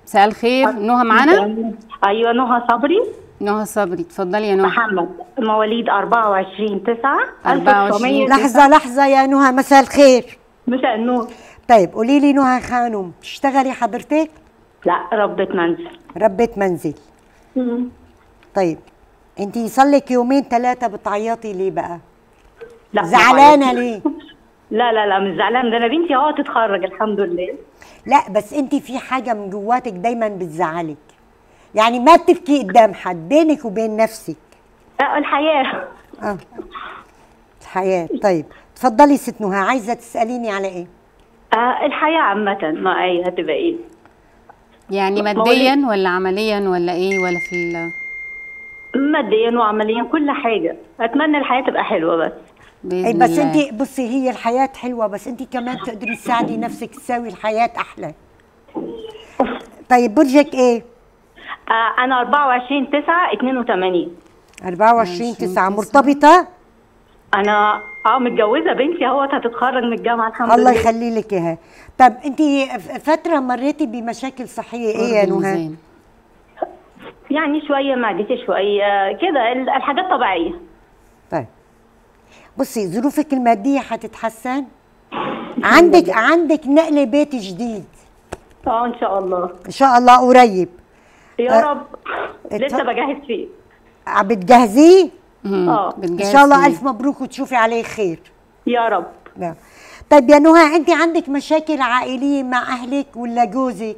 مساء الخير نهى معانا ايوه نهى صبري نهى صبري اتفضلي يا نهى محمد مواليد 24 9 24. لحظة لحظة يا نهى مساء الخير مساء النور طيب قولي لي نهى خانم بتشتغلي حضرتك لا ربة منزل ربة منزل طيب انت صار لك يومين ثلاثة بتعيطي ليه بقى لا زعلانة ما ليه لا لا لا مش زعلانه ده انا بنتي اهو تتخرج الحمد لله لا بس انت في حاجة من جواتك دايما بتزعلك يعني ما بتبكي قدام حد بينك وبين نفسك لا الحياه اه الحياة طيب تفضلي ست نهى عايزة تسأليني على ايه آه الحياه عامه ما اي هتبقى ايه يعني مواليد. ماديا ولا عمليا ولا ايه ولا في ال ماديا وعمليا كل حاجه اتمنى الحياه تبقى حلوه بس باذن اي بس الله. انت بصي هي الحياة حلوة بس انت كمان تقدري تساعدي نفسك تساوي الحياة احلى طيب برجك ايه آه انا 24 9 82 24 9 تسعة. مرتبطة انا اه متجوزه بنتي اهوت هتتخرج من الجامعه الحمد الله لله يخلي لك اياها طب انت فترة مريتي بمشاكل صحية ايه يا قرب نهى الميزان. يعني شويه معدتي شويه كده ال- الحاجات طبيعيه طيب بصي ظروفك المادية هتتحسن عندك عندك نقل بيت جديد اه ان شاء الله ان شاء الله قريب يا آه، رب لسه بجهز فيه ع- بتجهزيه مم. آه. ان بتجهز شاء الله فيه. الف مبروك وتشوفي عليه خير يا رب نعم. طيب يا نهى انت عندك مشاكل عائليه مع اهلك ولا جوزك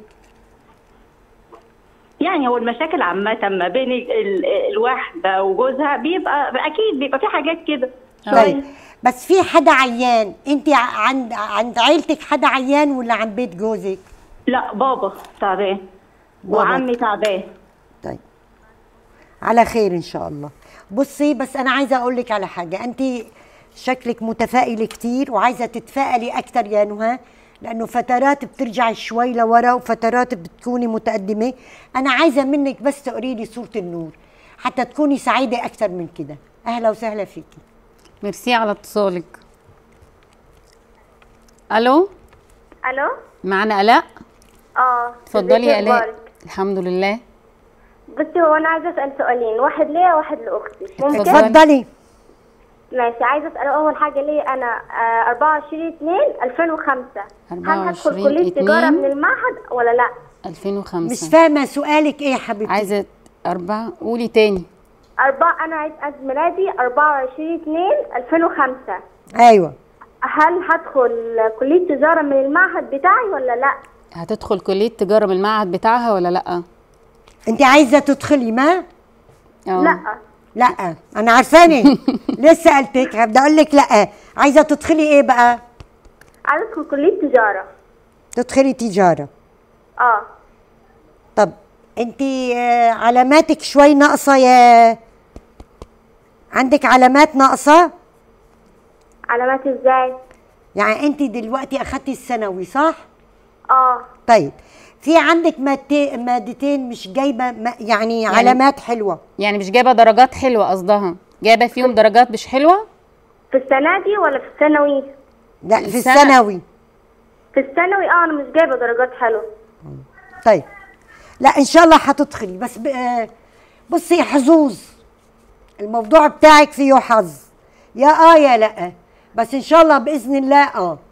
يعني هو المشاكل عامة ما بين ال- ال- الواحدة وجوزها بيبقى أكيد بيبقى في حاجات كده طيب بس في حدا عيان انت ع- عند عند عيلتك حدا عيان ولا عند بيت جوزك لا بابا تعبان بابا. وعمي تعبان طيب على خير ان شاء الله بصي بس انا عايزه اقول لك على حاجه انت شكلك متفائله كتير وعايزه تتفائلي اكتر يا نهى لانه فترات بترجعي شوي لورا وفترات بتكوني متقدمه انا عايزه منك بس تقري لي صوره النور حتى تكوني سعيده اكتر من كده اهلا وسهلا فيكي ميرسي على اتصالك الو الو معانا الاء اه اتفضلي ازيك يا الاء اخبارك؟ الحمد لله بصي هو انا عايزه اسال سؤالين واحد ليا وواحد لاختي ممكن اتفضلي. اتفضلي ماشي عايزه اسال اول حاجه ليا انا آه 24 2 2005 هل هدخل 24 كليه تجاره اتنين. من المعهد ولا لا 2005 مش فاهمه سؤالك ايه يا حبيبتي عايزه أربعة قولي تاني أربعة أنا عيد عيد ميلادي 24 2 2005 ايوه هل هدخل كلية تجارة من المعهد بتاعي ولا لا؟ هتدخل كلية تجارة من المعهد بتاعها ولا لأ؟ انت عايزه تدخلي ما اه لا لا انا عارفاني لسه سالتك بدي اقول لك لا عايزه تدخلي ايه بقى عايزة أدخل كلية تجارة تدخلي تجاره اه طب انت علاماتك شوي ناقصه يا عندك علامات ناقصه علامات ازاي؟ يعني انت دلوقتي اخدتي الثانوي صح اه طيب في عندك مادت- مادتين مش جايبه ما- يعني علامات حلوه يعني مش جايبة درجات حلوة قصدها جايبة فيهم درجات مش حلوة؟ في السنة دي ولا في الثانوي؟ لا في السنة. الثانوي في الثانوي اه أنا مش جايبة درجات حلوة طيب لا ان شاء الله هتدخلي بس ب... آه، بصي حظوظ الموضوع بتاعك فيه حظ يا اه يا لا بس ان شاء الله باذن الله اه